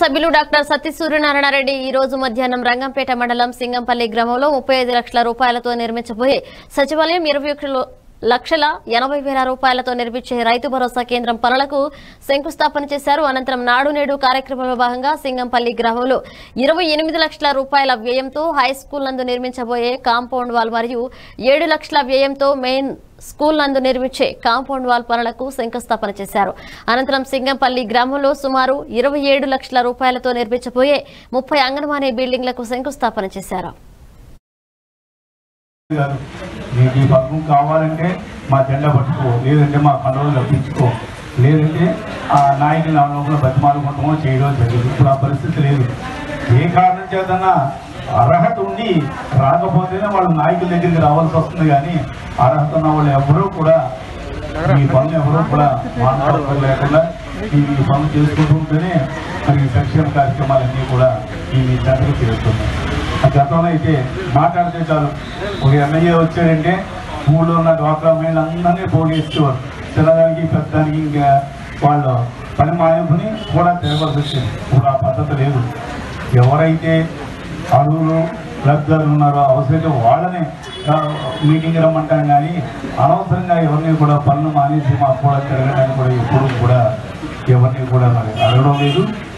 శాసనసభ్యులు డాక్టర్ సత్య సూర్యనారాయణ రెడ్డి ఈ రోజు మధ్యాహ్నం రంగంపేట మండలం సింగంపల్లి గ్రామంలో ముప్పై ఐదు లక్షల రూపాయలతో నిర్మించబోయే సచివాలయం ఇరవై ఒకటి లక్షల ఎనభై వేల రూపాయలతో నిర్మించే రైతు భరోసా కేంద్రం పనులకు శంకుస్థాపన చేశారు అనంతరం నాడు నేడు కార్యక్రమంలో భాగంగా సింగంపల్లి గ్రామంలో ఇరవై ఎనిమిది లక్షల రూపాయల వ్యయంతో హై స్కూల్ నందు నిర్మించబోయే కాంపౌండ్ వాల్ మరియు ఏడు లక్షల వ్యయంతో మెయిన్ స్కూల్ నందు నిర్మించే కాంపౌండ్ వాల్ పనులకు శంకుస్థాపన చేశారు అనంతరం సింగంపల్లి గ్రామంలో సుమారు ఇరవై ఏడు లక్షల రూపాయలతో నిర్మించబోయే ముప్పై అంగన్వాడీ బిల్డింగ్లకు శంకుస్థాపన చేశారు గారు నీకు ఈ పథకం కావాలంటే మా జెండా పట్టుకో లేదంటే మా కండలు తప్పించుకో లేదంటే ఆ నాయకుని లోపల బతిమాలుకుంటామో చేయడం జరిగింది ఇప్పుడు ఆ పరిస్థితి లేదు ఏ కారణం చేతనా అర్హత ఉండి రాకపోతేనే వాళ్ళ నాయకుల దగ్గరికి రావాల్సి వస్తుంది కానీ అర్హత ఉన్న వాళ్ళు ఎవరూ కూడా ఈ పనులు ఎవరూ కూడా మానవత్వం లేకుండా ఈ ఈ పనులు చేసుకుంటూ ఉంటేనే మరి ఈ సంక్షేమ కార్యక్రమాలన్నీ కూడా ఈ మీ చెంతకు చేరుతున్నాయి ఆ గతంలో అయితే మాట్లాడితే చాలు ఒక ఎమ్మెల్యే వచ్చాడంటే ఊళ్ళో ఉన్న డ్వాక్రా మహిళలందరినీ పోగేసేవారు చిన్నదానికి పెద్దదానికి ఇంకా వాళ్ళు పని మానుకుని కూడా తిరగాల్సి వచ్చింది ఇప్పుడు ఆ పద్ధతి లేదు ఎవరైతే అరువులు లబ్ధాలు ఉన్నారో అవసరమైతే వాళ్ళని ఆ, మీటింగ్ రమ్మంటాం కానీ అనవసరంగా ఎవరిని కూడా పనులు మానేసి మాకు కూడా తిరగడానికి కూడా ఎప్పుడు కూడా ఎవరిని కూడా మరి అడగడం లేదు